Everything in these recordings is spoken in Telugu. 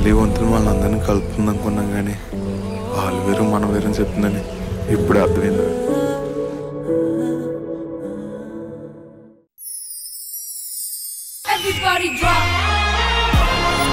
మళ్ళీ వంతులు వాళ్ళందరినీ కలుపుతుంది అనుకున్నాం కానీ వాళ్ళు వేరు మనం వేరు అని చెప్తుందని ఇప్పుడు అర్థమైంది Everybody drop.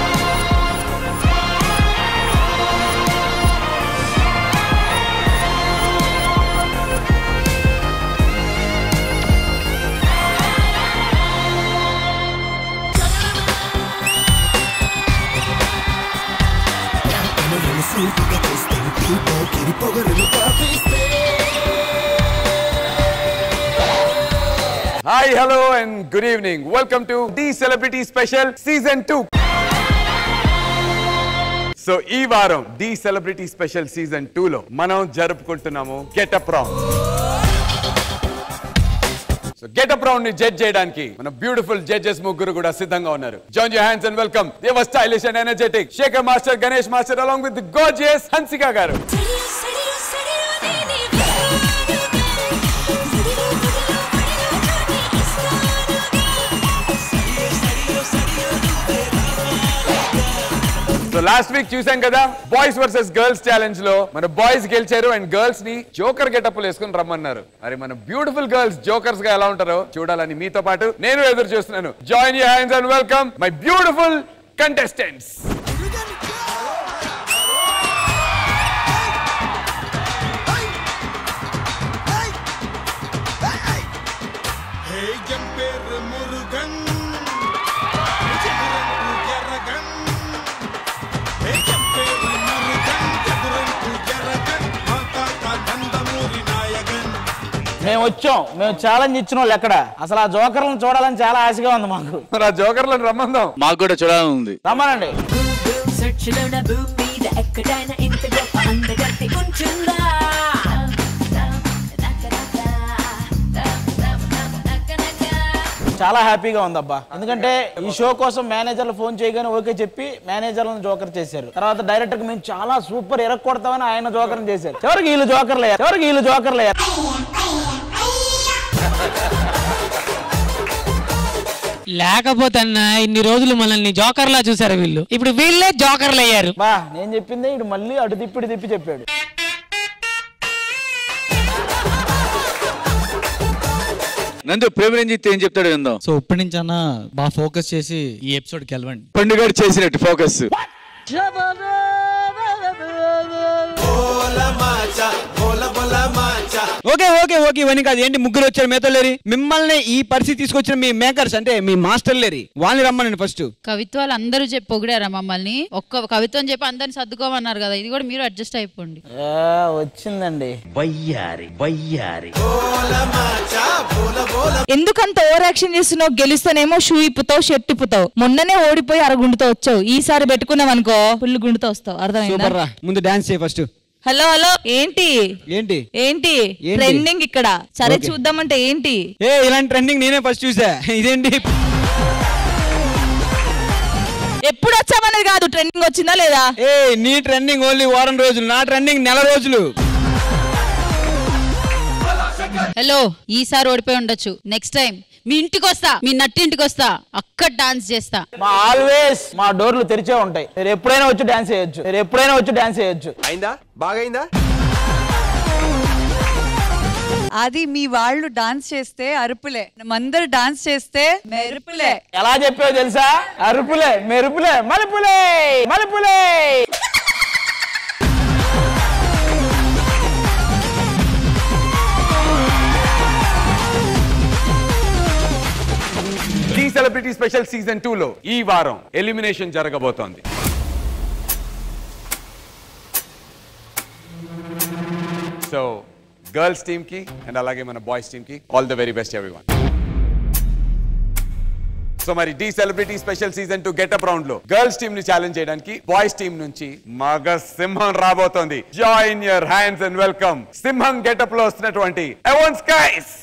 Hi hello and good evening welcome to the celebrity special season two so ఈ వారం the celebrity special season two లో మనం జరుపుకుంటున్నాము getup round so getup round ని జడ్జ్ చేయడానికి మన బ్యూటిఫుల్ జడ్జెస్ ముగ్గురు కూడా సిద్ధంగా ఉన్నారు join your hands and welcome దేవర్ stylish and energetic Shekhar master Ganesh master along with gorgeous Hansika garu Serio, serio, serio, నేనే విస్తానుగా. సెడిలో, సెడిలో, పడిలో, ఇస్తానుగా. సో లాస్ట్ వీక్ చూసాం కదా బాయ్స్ వర్సెస్ గర్ల్స్ ఛాలెంజ్ లో మన బాయ్స్ గెలిచారు అండ్ గర్ల్స్ ని జోకర్ గెటప్ వేసుకుని రమ్మన్నారు మరి మన బ్యూటిఫుల్ గర్ల్స్ జోకర్స్ గా ఎలా ఉంటారో చూడాలని మీతో పాటు నేను ఎదురు చూస్తున్నాను join you hands and welcome my beautiful contestants ஹே என் பேரு முருகன் எதிரன் எரகன் ஹே என் பேரு முருகன் எதிரன் எரகன் மாதா నందమూరి నాయకన్ మేము వచ్చాం మేము ఛాలెంజ్ ఇచ్చిన వాళ్ళు ఎక్కడ అసలు ఆ జోకర్లను చూడాలని చాలా ఆశగా ఉంది మాకు మరి ఆ జోకర్లను రమ్మందాం మాకు కూడా చూడాలని ఉంది రమ్మనండి సెర్చ్లోన భూమి మీద ఎక్కడైనా ఇంత గొప్ప అందగత్తి ఉంటుందా చాలా హ్యాపీగా ఉంది అబ్బా ఎందుకంటే ఈ షో కోసం మేనేజర్లు ఫోన్ చేయగానే ఓకే చెప్పి మేనేజర్లను జోకర్ చేశారు తర్వాత డైరెక్టర్ కి మేము చాలా సూపర్ ఎరక్కొడతామని ఆయన జోకర్ చేశారు ఎవరికి వీళ్ళు జోకర్లే ఎవరికి వీళ్ళు జోకర్లే లేకపోతే అన్న ఇన్ని రోజులు మనల్ని జోకర్లా చూసారు వీళ్ళు ఇప్పుడు వీళ్ళే జోకర్లు అయ్యారు బా నేను చెప్పింది ఇటు మళ్ళీ అటు తిప్పి ఇటు తిప్పి చెప్పాడు నందు ప్రేమ రంజిత్ ఏం చెప్తాడు విందాం సో ఇప్పటి నుంచి అన్న బాగా ఫోకస్ చేసి ఈ ఎపిసోడ్కి వెళ్ళండి పండుగ చేసినట్టు ఫోకస్ ఓకే ఓకే ఓకే ఇవన్నీ కాదు ఏంటి ముగ్గురు వచ్చారు మీతో లేరి మిమ్మల్ని ఈ పరిస్థితి తీసుకొచ్చిన మీ మేకర్స్ అంటే మీ మాస్టర్ లేరి వాళ్ళని రమ్మనండి ఫస్ట్ కవిత్వాలు అందరూ చెప్పి పొగిడారా మమ్మల్ని ఒక్క కవిత్వం చెప్పి అందరిని సర్దుకోమన్నారు కదా ఇది కూడా మీరు అడ్జస్ట్ అయిపోండి ఏ, వచ్చిందండి ఎందుకంత ఓవర్ యాక్షన్ చేస్తున్నావు గెలుస్తానేమో షూ ఇప్పుతావు షర్ట్ ఇప్పుతావు మొన్ననే ఓడిపోయి అరగుండుతో వచ్చావు ఈసారి పెట్టుకున్నావు అనుకో ఫుల్ గుండుతో వస్తావు అర్థమైందా సూపర్ రా ముందు డాన్స్ చేయి ఫస్ట్ హలో హలో ఏంటి ఏంటి ఏంటి ఏంటి? ట్రెండింగ్ ఇక్కడ సరే Okay. చూద్దామంటే ఏంటి ఏ ఇలాంటి ట్రెండింగ్ నేనే ఫస్ట్ చూసా ఇదేంటి ఎప్పుడు వచ్చామనేది కాదు ట్రెండింగ్ వచ్చిందా లేదా ఏ నీ ట్రెండింగ్ ఓన్లీ వారం రోజులు నా ట్రెండింగ్ నెల రోజులు హలో ఈసారి ఓడిపోయి ఉండొచ్చు నెక్స్ట్ టైం మీ ఇంటికి వస్తా మీ నట్టింటికి వస్తా అక్కడ డాన్స్ చేస్తా మా ఆల్వేస్ మా డోర్లు తెరిచే ఉంటాయి మీరు ఎప్పుడైనా వచ్చి డాన్స్ చేయొచ్చు మీరు ఎప్పుడైనా వచ్చి డాన్స్ చేయొచ్చు అయిందా బాగైందా అది మీ వాళ్ళు డాన్స్ చేస్తే అరుపులే మందరు డాన్స్ చేస్తే మెరుపులే ఎలా చెప్పావు తెలుసా అరుపులే మెరుపులే మలుపులే మలుపులే the celebrity special season two లో ఈ వారం ఎలిమినేషన్ జరగబోతోంది సో గర్ల్స్ టీమ్ కి అండ్ అలాగే మన బాయ్స్ టీమ్ కి all the very best every one so మరి the celebrity special season two getup round లో గర్ల్స్ టీమ్ ని ఛాలెంజ్ చేయడానికి బాయ్స్ టీమ్ నుంచి మగ సింహం రాబోతోంది join your hands and welcome సింహం గెటప్ లో వస్తున్నటువంటి ఎవన్ స్కైస్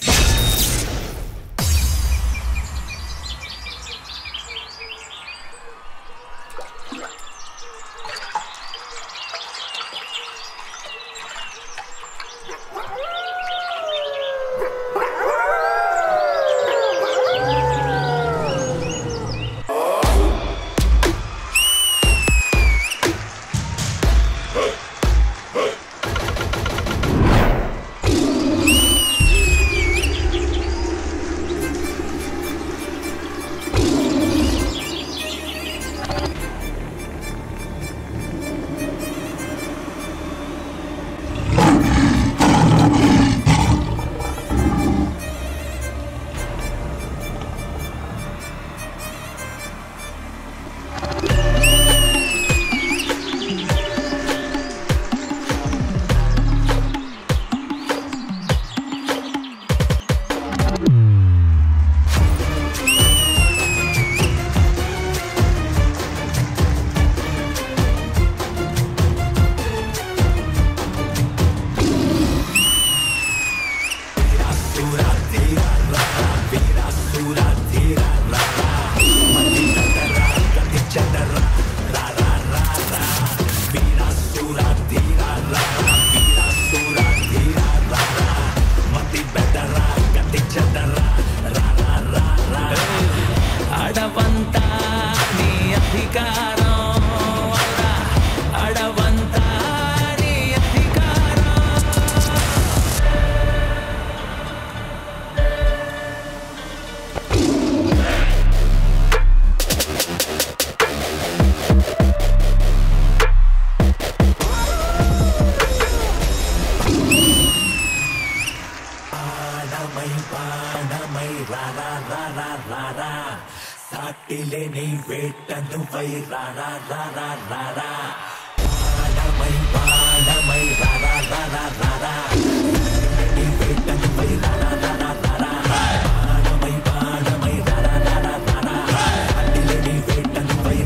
అడ్డిలేని వేటను వై రారా రారా రారా పాడమై పాడమై రారా రారా రారా నీ వేటను వై రారా రారా రారా పాడమై పాడమై రారా రారా రారా అడ్డిలేని వేటను వై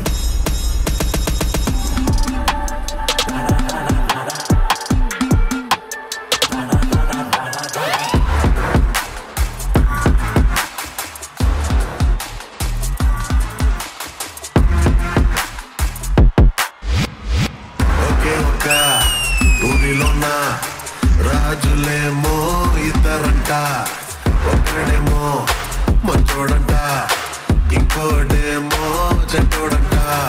రారా రారా రారా రారా రారా రారా రారా ఒకే ఒక ఊరిలోన రాజులేమో ఇద్దరంట ఒకడేమో మంచోడంట ఇంకోడేమో చెడ్డోడంట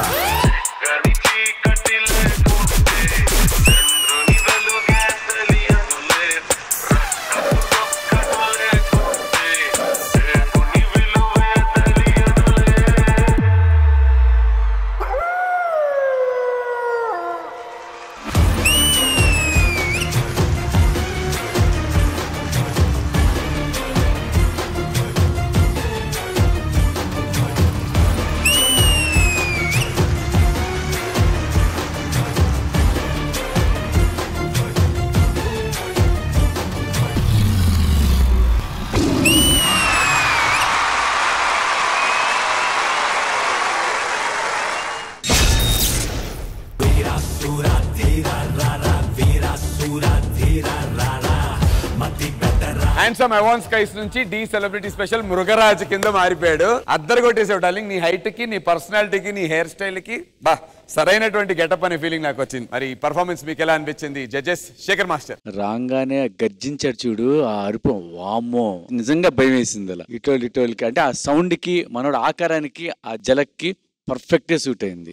హ్యాండ్సమ్ అవాన్స్ కైస్ నుంచి డి సెలబ్రిటీ స్పెషల్ మృగరాజ్ కింద మారిపోయాడు అద్దరు కొట్టేసావు డార్లింగ్ నీ హైట్ కి నీ పర్సనాలిటీకి నీ హెయిర్ స్టైల్ కి బా సరైనటువంటి గెటప్ అనే ఫీలింగ్ నాకు వచ్చింది మరి పర్ఫార్మెన్స్ మీకు ఎలా అనిపించింది జడ్జెస్ శేఖర్ మాస్టర్ రాగానే గర్జించాడు చూడు ఆ అరుపు వామ్మో నిజంగా భయం వేసింది అలా ఇటోల్ ఇటోల్కి అంటే ఆ సౌండ్ కి మనోడు ఆకారానికి ఆ జలక్కి పర్ఫెక్ట్ గా సూట్ అయింది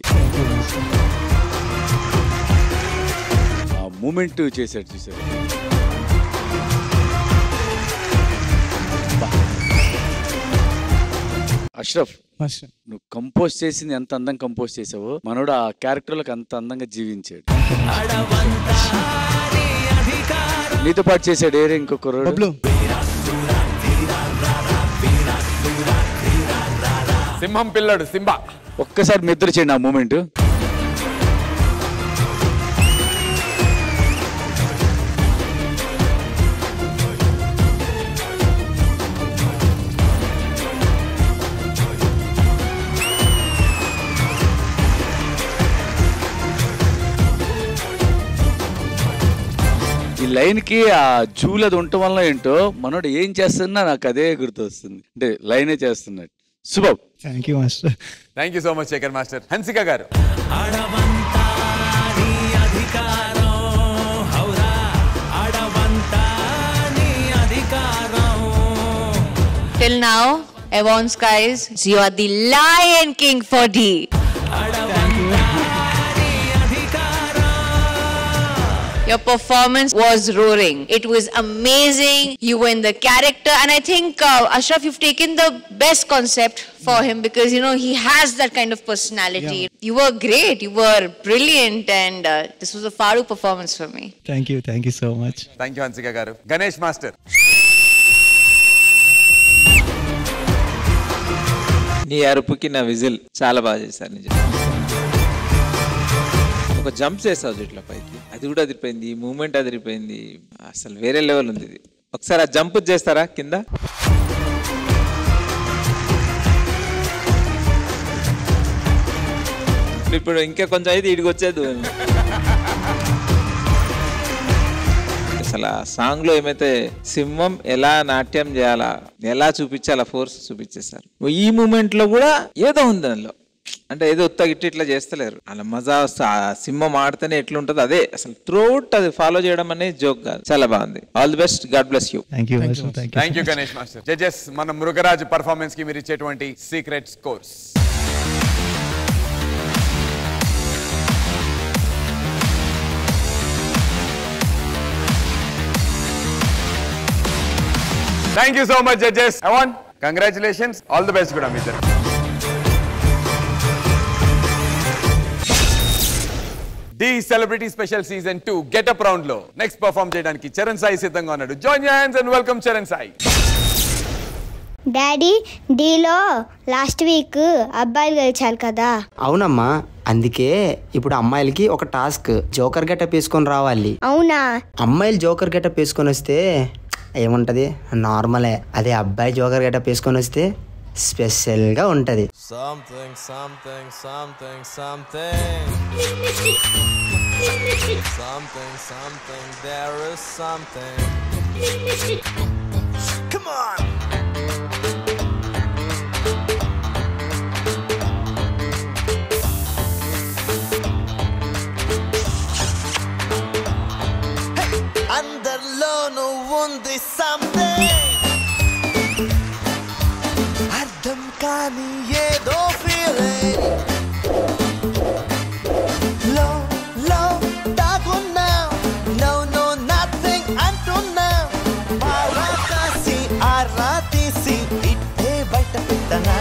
ఆ మూమెంట్ చేశాడు చూసాడు బా. అష్రఫ్ నువ్వు కంపోజ్ చేసింది ఎంత అందంగా కంపోజ్ చేసావో మనోడు ఆ క్యారెక్టర్లకు అంత అందంగా జీవించాడు నీతో పాటు చేశాడు ఏరే ఇంకొక రోడ్డు సింహం పిల్లడు సింబా ఒక్కసారి నిద్ర చేయండి ఆ మూమెంట్ ఈ లైన్ కి ఆ జూలు అది ఉండటం వల్ల ఏంటో మనోడు ఏం చేస్తున్నా నాకు అదే గుర్తొస్తుంది అంటే లైనే చేస్తున్నాడు శుభం thank you master thank you so much Shekhar master Hansika garu అధికారం హౌరా అడవంతా నీ అధికారం Till now, Avon Skies, you are the Lion King for D. Your performance was roaring. It was amazing. You were in the character, and I think uh, Ashraf, you've taken the best concept for him because you know he has that kind of personality. You were great. You were brilliant, and uh, this was a Faru performance for me. Thank you thank you so much thank you Hansika garu Ganesh master నీ అరుపుకి నా విజిల్ చాలా బాగా చేశారు నిజం ఒక జంప్ చేసావు ఇట్లా పైకి అది కూడా అదిరిపోయింది ఈ మూమెంట్ అదిరిపోయింది అసలు వేరే లెవెల్ ఉంది ఇది ఒకసారి ఆ జంప్ చేస్తారా కింద ఇప్పుడు ఇంకా కొంచెం అయితే ఇడికి వచ్చేది అసలు ఆ సాంగ్ లో ఏమైతే సింహం ఎలా నాట్యం చేయాలా ఎలా చూపించాలా ఫోర్స్ చూపించేశారు ఈ మూమెంట్ లో కూడా ఏదో ఉంది అందులో అంటే ఏదో ఉత్త గిట్టి ఇట్లా చేస్తలేరు అలా మజా వస్తా ఆ సింహం ఆడితేనే ఎట్లుంటుందో అదే అసలు త్రోట్ అది ఫాలో చేయడం అనేది జోక్ కాదు చాలా బాగుంది all the best God bless you thank you master thank thank you Ganesh master judges మన మృగరాజ్ పర్ఫార్మెన్స్ కి మీరు ఇచ్చేటువంటి secret scores thank you so much judges అవన్ కంగ్రాచులేషన్స్ ఆల్ ది బెస్ట్ కూడా మీ ఇద్దరు the celebrity special season two getup round లో నెక్స్ట్ పర్ఫామ్ చేయడానికి చరణ్ సాయి సిద్ధంగా ఉన్నాడు join hands and welcome Charan Sai daddy డీలో లాస్ట్ వీక్ అబ్బాయిలు గెలిచారు కదా అవునమ్మా అందుకే ఇప్పుడు అమ్మాయిలకి ఒక టాస్క్ జోకర్ గెటప్ వేసుకొని రావాలి అవునా అమ్మాయిలు జోకర్ గెటప్ వేసుకొని వస్తే ఏముంటది నార్మలే అదే అబ్బాయి జోకర్ గెటప్ వేసుకొని వస్తే స్పెషల్గా ఉంటది Something, something, something, something. Something, something, there is something. Come on! అందరిలోనూ ఉంది సంథింగ్ అర్థం కాని ఏదో ఫీలింగ్ లో లో దాగున్నా నో నో నథింగ్ అంటున్నా ఆరా కాసి ఆరా తీసి ఇట్టే బయట పెట్టనా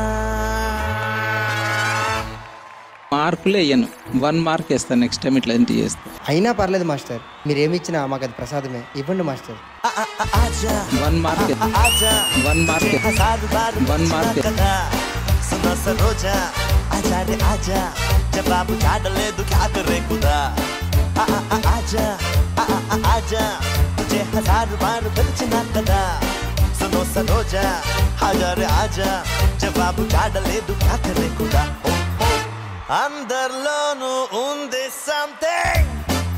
మార్కులు వేయను వన్ మార్క్ వేస్తాను నెక్స్ట్ టైం ఇట్లా ఏంటి చేస్తాను అయినా పర్లేదు మాస్టర్ మీరేమిచ్చినా మాకు అది ప్రసాదమే ఇవ్వండి మాస్టర్ ఆజా వన్ మార్క్ ఆజా వన్ మార్క్ हजार बार వన్ మార్క్ कदा सुनो सरोजा आजा रे आजा जवाब చాడలేదు क्या करे खुदा आ आ आ आजा आ आ आ आजा तुझे हजार बार పిలిచినా కదా सुनो सरोजा आजा रे आजा జవాబు చాడలేదు क्या करे खुदा ఓ ఓ అందరిలోనూ ఉంది సంథింగ్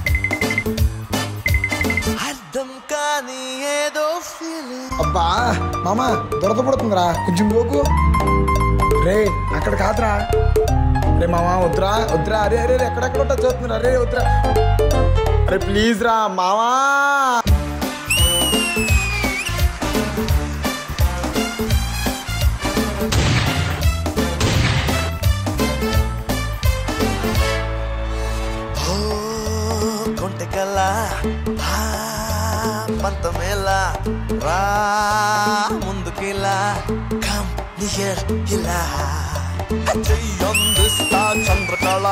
అర్థం కాని ఏదో ఫీలింగ్ అబ్బా మామ దొరద పడుతుందిరా కొంచెం లోకు రే అక్కడ కాదురా రే మామ వద్దురా వద్దురా అరే అరే అరే, ఎక్కడెక్కడ ఉంటా చూస్తున్నారు అరే వద్దురా అరే ప్లీజ్ రా మావా కొంటెకల్లా పంతమేలా రా ముందుకిలా కమ్ నియర్ ఇలా చెయ్యందిస్తా చంద్రకళ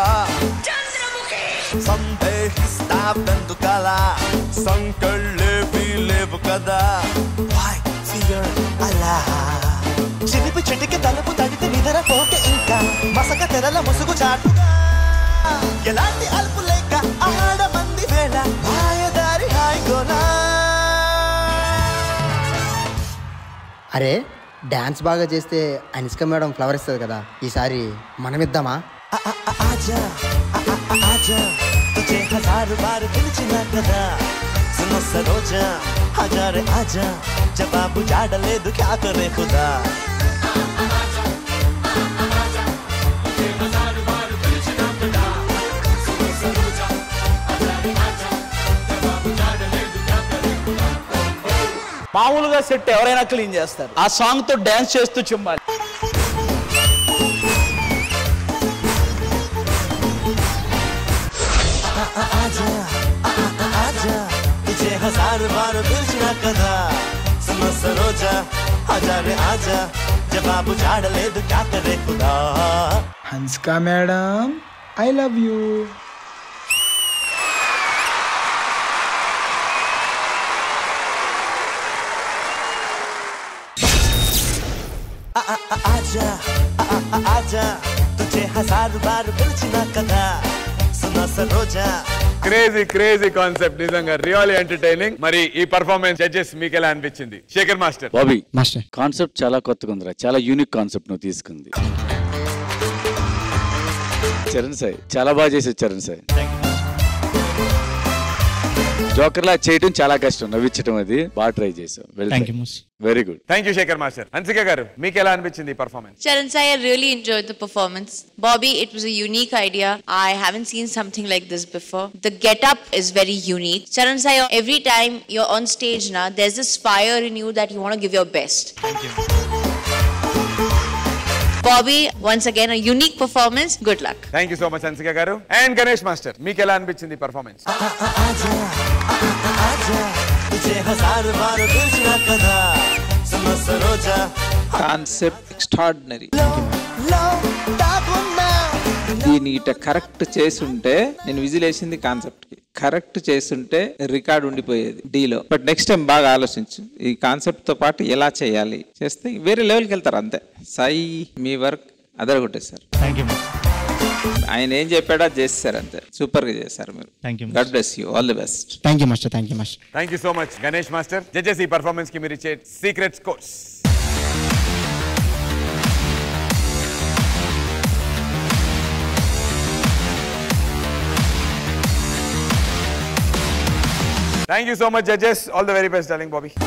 సందేహిస్తా బెందుకల సంకళ్ళేవి లేవు కదా వై ఫియర్ అలా చిలిపి చెట్టుకి తలుపు తడితే నిద్ర పోతే ఇంకా మసక తెరల ముసుగు చాటుగా ఎలాంటి అల్పు లేక ఆడమంది వేళ మాయదారి హాయిగోలా అరే డాన్స్ బాగా చేస్తే అనిష్క మేడం ఫ్లవర్ ఇస్తుంది కదా ఈసారి మనమిద్దామా ఆజా ఆ, ఆ, ఆ, ఆజా తుझे हजार बार పిలిచినా కదా సుनो సరోజా హజారే ఆజా జవాబు జాడలేదు క్యా కరే ఖుదా మామూలుగా సెట్ ఎవరైనా క్లీన్ చేస్తారు ఆ సాంగ్ తో డాన్స్ చేస్తూ చిమ్మాలి आजा आ, आ, आ, आजा तुझे हजार बार పిలిచినా కదా सुनो सरोजा आजा रे आजा జవాబు జాడలేదు క్యా కరే ఖుదా హన్స్కా మేడం ఐ లవ్ యూ आ, आ, आ, आजा आ, आ, आ, आजा तुझे हजार बार పిలిచినా కదా सुनो सरोजा క్రేజీ క్రేజీ కాన్సెప్ట్ నిజంగా రియల్లీ ఎంటర్టైనింగ్ మరి ఈ పర్ఫార్మెన్స్ జడ్జెస్ మీకు ఎలా అనిపించింది Shekhar master Bobby master concept చాలా కొత్తగా ఉందిరా చాలా యూనిక్ కాన్సెప్ట్ నువ్వు తీసుకుంది చరణ్ సాయి చాలా బాగా చేసావు చరణ్ సాయి జోకర్లా చేయడం చాలా కష్టం నవ్వించడం అది బాగా ట్రై చేసావు Thank you, Moose. Very good thank you Shekhar master Hansika garu మీకు ఎలా అనిపించింది ఈ performance Charan Sai, I really enjoyed the performance. Bobby, it was a unique idea. I haven't seen something like this before. The get up is very unique. Charan Sai, every time you're on stage now, there's this fire in you that you want to give your best. Thank you. Bobby, once again, a unique performance. Good luck. Thank you so much Hansika garu and Ganesh master మీకు ఎలా అనిపించింది ఈ పర్ఫార్మెన్స్ आजा तुझे हजार बार పిలిచినా కదా सुनो सरोजा కాన్సెప్ట్ ఎక్స్ట్రాడినరీ లో దాగున్నా దీన్ని ఇట కరెక్ట్ చేసి ఉంటే నేను విజిల్ వేసింది కాన్సెప్ట్ కి కరెక్ట్ చేస్తుంటే రికార్డ్ ఉండిపోయేది డీలో బట్ నెక్స్ట్ టైం బాగా ఆలోచించు ఈ కాన్సెప్ట్ తో పాటు ఎలా చేయాలి చేస్తే వేరే లెవెల్కి వెళ్తారు అంతే సాయి మీ వర్క్ అదరగొట్టేశారు థ్యాంక్ యూ ఆయన ఏం చెప్పాడో అది చేస్తారు అంతే సూపర్ గా చేశారు మీరు thank you God bless you all the best thank you master thank you master thank you so much Ganesh master judges ఈ పర్ఫార్మెన్స్ కి మీరు ఇచ్చే secret scores thank you so much judges all the very best darling Bobby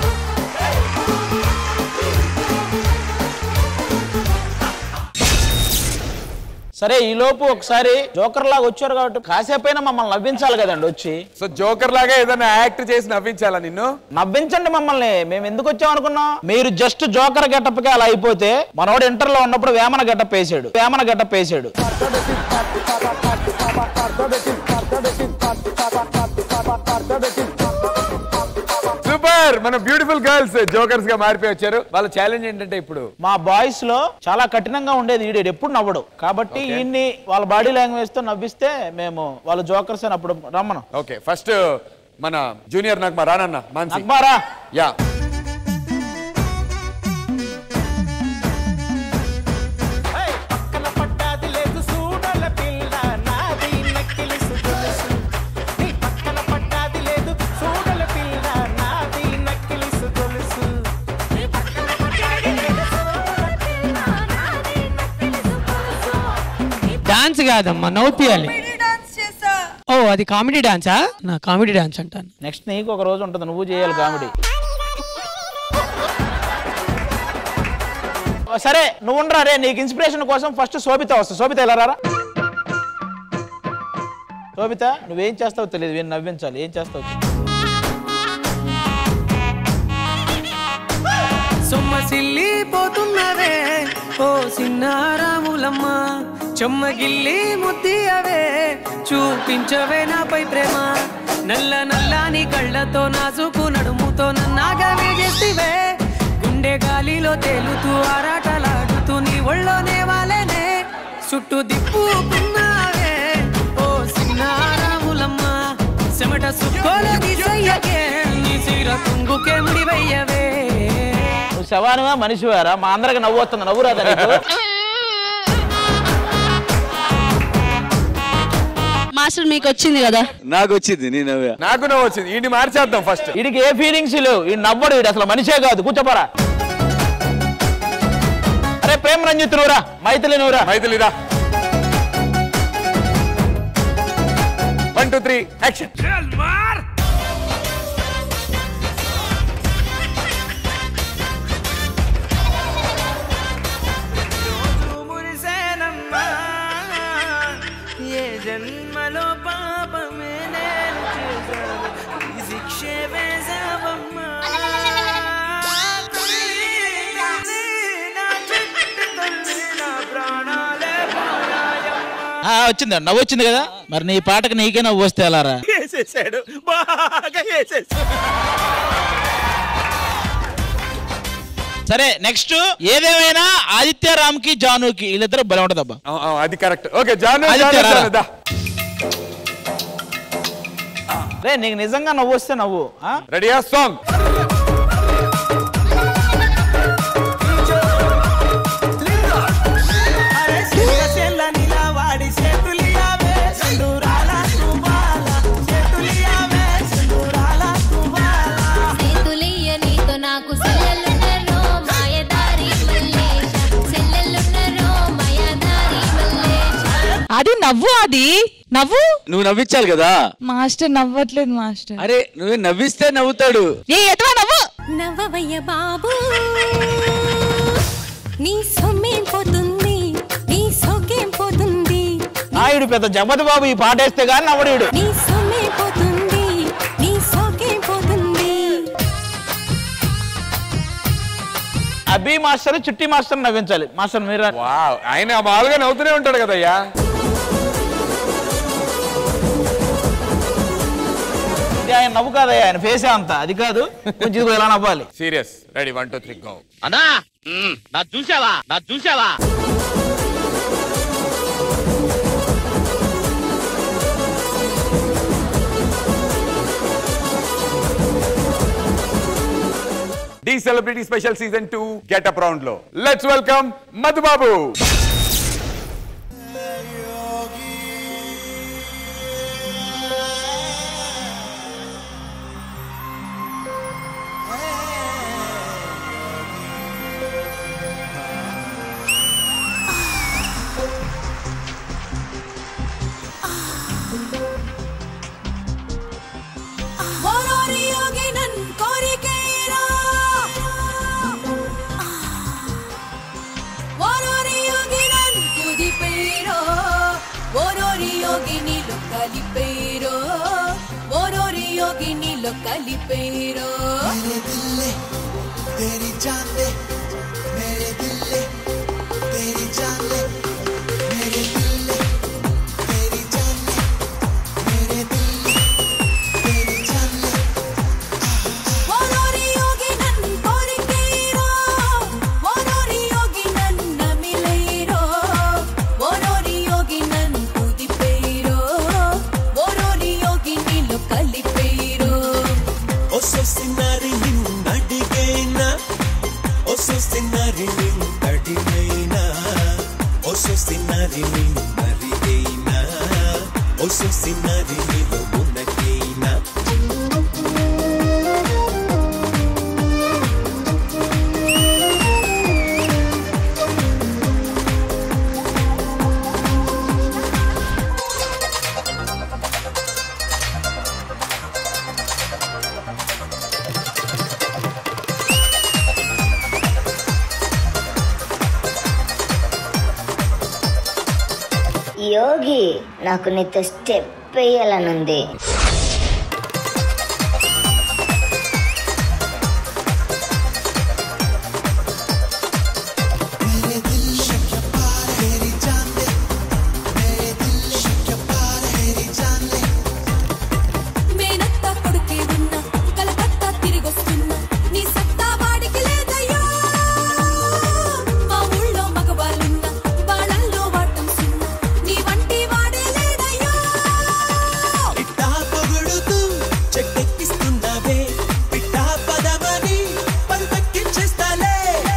సరే ఈ లోపు ఒకసారి జోకర్ లాగా వచ్చారు కాబట్టి కాసేపైనా మమ్మల్ని నవ్వించాలి కదండి వచ్చి సో జోకర్ లాగా ఏదైనా యాక్ట్ చేసి నవ్వించాలా నిన్ను నవ్వించండి మమ్మల్ని మేము ఎందుకు వచ్చాం అనుకున్నాం మీరు జస్ట్ జోకర్ గెటప్ కి అలా అయిపోతే మనోడు ఇంటర్ లో ఉన్నప్పుడు వేమన గెటప్ వేసాడు వేమన గెటప్ వేసాడు సూపర్ మన బ్యూటిఫుల్ గర్ల్స్ జోకర్స్ గా మారిపోయి వచ్చారు వాళ్ళ ఛాలెంజ్ ఏంటంటే ఇప్పుడు మా బాయ్స్ లో చాలా కఠినంగా ఉండేది ఈడేడు ఎప్పుడు నవ్వడు కాబట్టి ఈయన్ని వాళ్ళ బాడీ లాంగ్వేజ్ తో నవ్విస్తే మేము వాళ్ళ జోకర్స్ అని అప్పుడు రమ్మను ఓకే ఫస్ట్ మన జూనియర్ నాకు మా రానన్న మాన్సి నగ్మారా యా డాన్స్ కాదమ్మా నవ్వుపియాలి ఓ అది కామెడీ డాన్సా నా కామెడీ డాన్స్ అంటాను నెక్స్ట్ నీకు ఒక రోజు ఉంటుంది నువ్వు చేయాలి కామెడీ సరే నువ్వు ఉండరా రే నీకు ఇన్స్పిరేషన్ కోసం ఫస్ట్ శోభిత వస్తా శోభిత ఎలా రారా శోభిత నువ్వేం చేస్తావో తెలియదు వీళ్ళు నవ్వించాలి ఏం చేస్తావు చెప్పు. సొమ్మసిల్లిపోతున్నవే ఓ సిన్నారాములమ్మ చెమ్మగిల్లి ముద్దియవే చూపించవే నాపై ప్రేమ నల్ల నల్లాని కళ్ళతో నాజుకు నడుముతో నన్నాగవే చేసివే గుండె గాలిలో తేలుతూ ఆరాటలాడుతూ నీ ఒళ్ళోనే వాలేనే చుట్టూ దిప్పుకున్నావే ఓ సిన్నారాములమ్మ చెమట సుక్కోలో తీసయ్యకే నీ చీర తుంగుకే ముడివయ్యవే నువ్వు శవానివా మనిషివారా మా అందరికి నవ్వు వస్తుంది నవ్వు రాదా నీకు మాస్టర్ మీకు వచ్చింది కదా నాకు వచ్చింది నేను నవ్వా. నాకు నవ్వు వచ్చింది ఈ మార్చేద్దాం ఫస్ట్ వీడికి ఏ ఫీలింగ్స్ లేవు ఈ నవ్వడు వీడు అసలు మనిషే కాదు కూర్చోపోరా అరే ప్రేమ రంజిత్ నువ్వురా మైథిలి నువ్వురా మైథిలి రా వన్ టూ త్రీ యాక్షన్ మురిసేనమ్మా ఏ జన్మలో పాపమే నేను చేశాను ఈ శిక్షే వేశావమ్మా నా చెట్టు తల్లి నా ప్రాణాలే పోయాయమ్మా ఆ, వచ్చింది నవ్వు వచ్చింది కదా మరి నీ పాటకు నీకే నవ్వు వస్తే ఎలారా వేసేసాడు బాగా వేసేసాడు సరే నెక్స్ట్ ఏదేమైనా ఆదిత్య రామ్ కి జానుకి వీళ్ళిద్దరు బలం ఉంటదబ్బా అది కరెక్ట్ ఓకే జాను ఆదిత్య జాను, రారా. జాను, దా. రే నీకు నిజంగా నవ్వు వస్తే నవ్వు ఆ? రెడీయా సాంగ్ సేతులియ నీతో నాకు సెల్లెలున్నరో మాయదారి మల్లేశ సెల్లెలున్నరో మాయదారి మల్లేశ అది నవ్వు అది నవ్వు నువ్వు నవ్వించాలి కదా మాస్టర్ నవ్వట్లేదు మాస్టర్ అరే నువ్వే నవ్విస్తే నవ్వుతాడు ఏ ఎటువా నవ్వు నవ్వవయ్య బాబు నీ సొమ్మేం పోతుంది నీ సొగ్గేం పోతుంది నాయుడు పెద్ద జగపతి బాబు ఈ పాట వేస్తే కానీ నవ్వడు నీ సొమ్మేం పోతుంది నీ సొగ్గేం పోతుంది అభి మాస్టర్ చిట్టి మాస్టర్ నవ్వించాలి మాస్టర్ మీరు వావ్ ఆయన మామూలుగా నవ్వుతూనే ఉంటాడు కదయ్యా ఇది ఆయన నవ్వు కాదయ్యా ఆయన ఫేసే అంత అది కాదు కొంచెం ఇదిగో ఇలా నవ్వాలి serious ready one two three go అన్నా నా చూసావా నా చూసావా celebrity special season two getup round లో లెట్స్ వెల్కమ్ మధుబాబు ಓರೋರಿಯೋಗಿ ನನ್ ಕೋರಿಕೆ ಇರೋ ಓರೋರಿಯೋಗಿ ನನ್ ಕುದಿಪೇರೋ ಓರೋರಿಯೋಗಿ ನೀಲು ಕಲಿಪೇರೋ ಓರೋರಿಯೋಗಿ ನೀಲು ಕಲಿಪೇರೋ तेरी जान ले मेरे दिल ले तेरी जान ले मेरे दिल ले तेरी जान ले मेरे दिल ले तेरी जान ले ಓರೋರಿಯೋಗಿ ನನ್ ಕೋರಿಕೆ ಇರೋ ಓರೋರಿಯೋಗಿ ನನ್ನ ಮಿಲೈರೋ ಓರೋರಿಯೋಗಿ ನನ್ ಕುದಿಪೇರೋ ಓರೋರಿಯೋಗಿ ನೀಲು ಕಲಿಪೇರೋ ఒసొసినారి నిన్నడిగైనా ఒసొసినారి నిన్నడిగైనా ఒసొసినారి నిన్నరిగైనా ఒసొసినారి నిన్ను మునకైనా యోగి నాకు నీతో స్టెప్ వేయాలనుంది तेरी जान ले मेरे दिल ले प्यार तेरी जान ले మేనత్త కొడుకే ఉన్నా కలకత్తా తిరిగొస్తున్నా నీ సత్తా వాడికి లేదయ్యో మా ఊళ్ళో మగవాళ్ళున్నా వాళ్ళల్లో వాటం సున్నా నీ వంటి వాడే లేదయ్యో పిట్టా పొగుడుతూ చెట్టెక్కిస్తున్నావే పిట్టా పదమని పరుపెక్కించేస్తాలే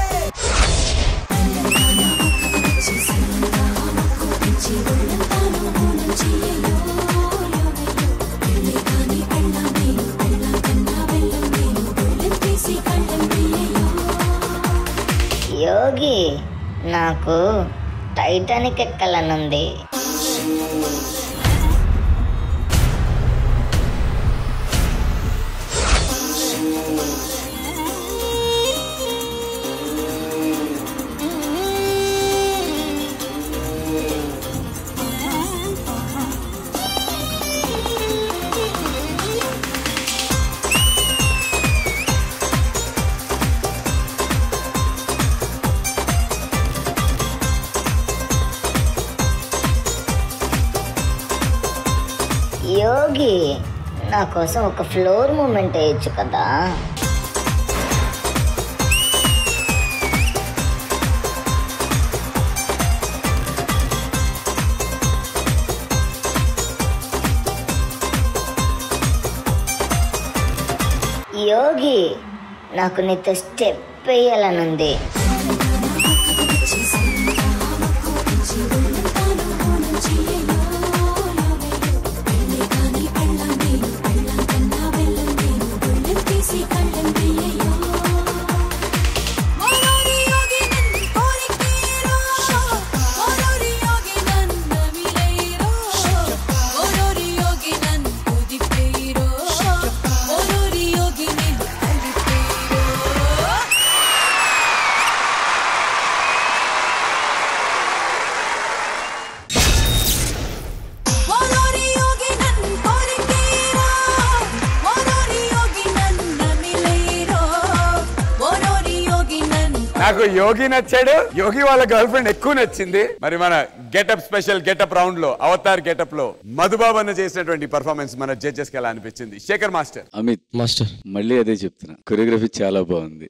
యోగి నాకు టైటానిక్ ఎక్కాలనుంది యోగి నా కోసం ఒక ఫ్లోర్ మూమెంట్ వేయచ్చు కదా యోగి నాకు నీతో స్టెప్ వేయాలనుంది ఓరోరియోగి నన్ కోరికే ఇರೋ ఓరోరియోగి నన్న మిలైరో ఓరోరియోగి నన్ కుదిపేరో ఓరోరియోగి నీలు కలిపేరో ఓరోరియోగి నన్ కోరికే ఇರೋ ఓరోరియోగి నన్న మిలైరో ఓరోరియోగి నన్ నాకు యోగి నచ్చాడు యోగి వాళ్ళ గర్ల్ ఫ్రెండ్ ఎక్కువ నచ్చింది మరి మన గెటప్ స్పెషల్ గెటప్ రౌండ్ లో అవతార్ గెటప్ లో మధుబాబు అన్న చేసినటువంటి పర్ఫార్మెన్స్ మన జడ్జెస్ కి ఎలా అనిపించింది శేఖర్ మాస్టర్ అమిత్ మాస్టర్ మళ్ళీ అదే చెప్తున్నా కొరియోగ్రఫీ చాలా బాగుంది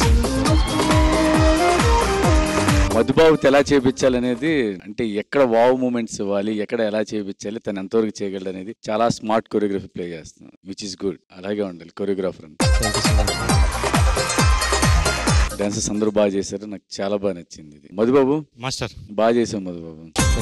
మధుబాబుతో ఎలా చేపించాలనేది అంటే ఎక్కడ వావ్ మూమెంట్స్ ఇవ్వాలి ఎక్కడ ఎలా చేపించాలి తను ఎంతవరకు చేయగలడు అనేది చాలా స్మార్ట్ కొరియోగ్రఫీ ప్లే చేస్తున్నాం విచ్ ఇస్ గుడ్ అలాగే ఉండాలి కొరియోగ్రాఫర్ అంతా డాన్సెస్ అందరూ బాగా చేశారు నాకు చాలా బాగా నచ్చింది ఇది మధుబాబు మాస్టర్ బాగా చేసాం మధుబాబు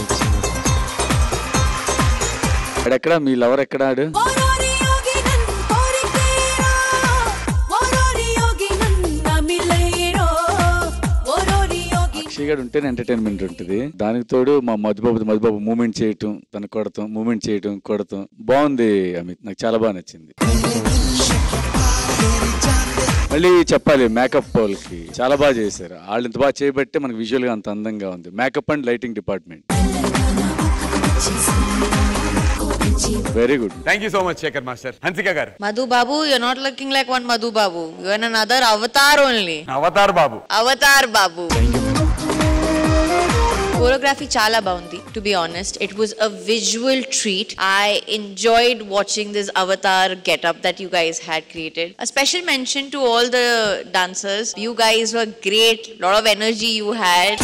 ఎక్కడ మీ లవర్ ఎక్కడ ఆడు ఓరోరి యోగి నన్ కోరికేరా ఓరోరి యోగి నన్ నమిలేరో ఓరోరి యోగి అక్షయ్ గారు ఉంటేనే ఎంటర్టైన్మెంట్ ఉంటుంది దానికి తోడు మా మధుబాబు మధుబాబు మూమెంట్ చేయటం తను కొడతాం మూమెంట్ చేయటం కొడతాం బాగుంది అమిత్ నాకు చాలా బాగా నచ్చింది మళ్ళీ చెప్పాలి మేకప్ వాళ్ళకి చాలా బాగా చేశారు వాళ్ళు ఇంత బాగా చేయబట్టే మనకి విజువల్ గా అంత అందంగా ఉంది makeup and lighting department very good thank you so much Shekhar master Hansika garu Madhu Babu, you're not looking like one Madhu Babu. You're in another avatar only. Avatar Babu Avatar Babu. Choreography chala baundi, to be honest. It was a visual treat. I enjoyed watching this avatar getup that you guys had created. A special mention to all the dancers. You guys were great. lot of energy you had.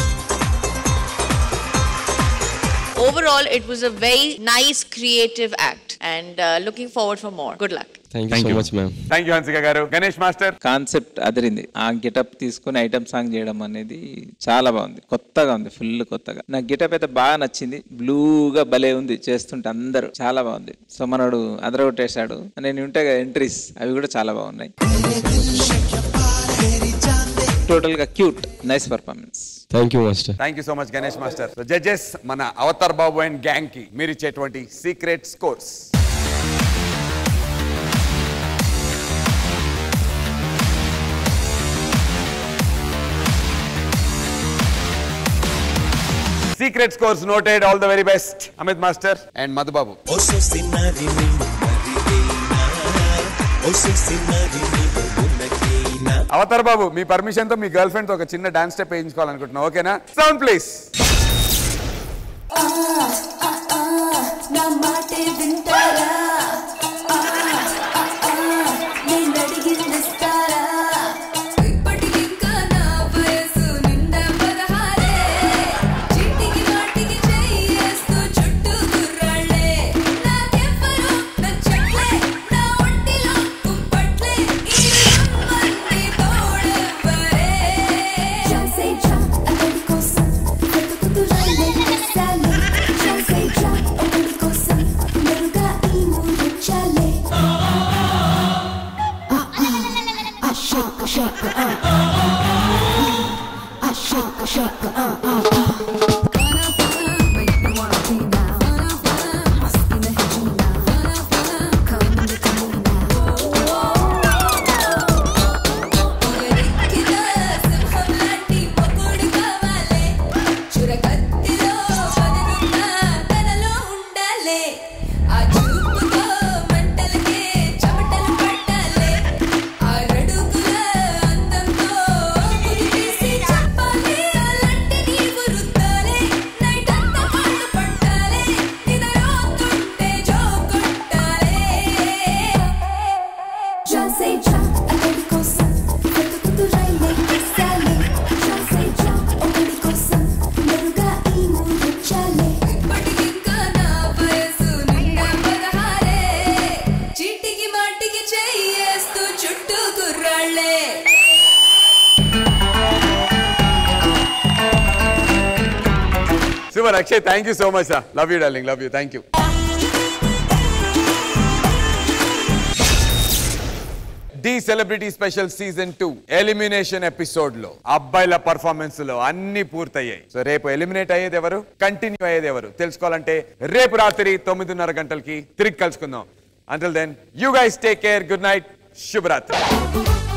Overall, it was a very nice creative act and uh, looking forward for more. Good luck. Thank you so much ma'am thank you Hansika garu Ganesh master concept అదిరింది ఆ గెటప్ తీసుకొని ఐటమ్ సాంగ్ చేయడం అనేది చాలా బాగుంది కొత్తగా ఉంది ఫుల్ కొత్తగా నాకు గెటప్ అయితే బాగా నచ్చింది బ్లూగా భలే ఉంది చేస్తుంటే అందరూ చాలా బాగుంది సో మనోడు అదరగొట్టేశాడు నేను ఉంటే ఎంట్రీస్ అవి కూడా చాలా బాగున్నాయి టోటల్ గా cute nice performance thank you master thank you so much Ganesh master judges మన అవతార్ బాబు అండ్ గ్యాంగ్ కి మీరు ఇచ్చేటువంటి secret scores secret scores noted all the very best Amit master and Madhubabu ఓసో సిన్నరి నిన్ను మరిగైనా ఓసో సిన్నరి నిన్ను మునకైనా అవతార్ బాబు మీ పర్మిషన్ తో మీ గర్ల్ ఫ్రెండ్ తో ఒక చిన్న డాన్స్ స్టెప్ వేయించుకోవాలనుకుంటున్నా ఓకేనా సౌండ్ ప్లీజ్ ఆ, ఆ, ఆ, నా మాటే వింటారా ఆ, ఆ, ఆ, నేను అడిగిందిస్తారా ఇప్పటికింకా నా వయసు నిండా పదహారే చిట్టికి మాటికి చెయ్యేస్తూ చుట్టూ గుర్రాళ్ళే నాకెవ్వరూ నచ్చట్లే నా ఒంటిలో కుంపట్లే ఈ రమ్మని తోడెవ్వరే జాసే జా అతడి కోసం వెతుకుతూ రైలే కసాలే జాసే జా ఒకడి కోసం మెరుగా ఈ మూడొచ్చాలే I shake, I shake, uh, I shake, I shake, uh, చురకత్తిలో పదనున్న తనలో ఉండాలే ఆ చూపుతో మంటలకే చెమటలు పట్టాలే ఆ రడుగుల అందంతో ఉరితీసి చెప్పాలి అలాంటి నీవు రుద్దాలే నైట్ అంతా కాళ్ళు పట్టాలే నిద్రపోతుంటే జో కొట్టాలే జాసే జా అతడి కోసం వెతుకుతూ రైలే కసాలే జాసే జా ఒకడి కోసం మెరుగా ఈ మూడొచ్చాలే ఇప్పటికింకా నా వయసు నిండా పదహారే చీటికి మాటికి చెయ్యేస్తూ చుట్టూ గుర్రాళ్ళే super Akshay thank you so much love you darling love you thank you the celebrity special season two elimination episode లో అబ్బాయిల పర్ఫార్మెన్స్ లో అన్ని పూర్తయ్యాయి సో రేపు ఎలిమినేట్ అయ్యేది ఎవరు కంటిన్యూ అయ్యేది ఎవరు తెలుసుకోవాలంటే రేపు రాత్రి తొమ్మిదిన్నర గంటలకి తిరిగి కలుసుకుందాం until then you guys take care good night శుభరాత్రి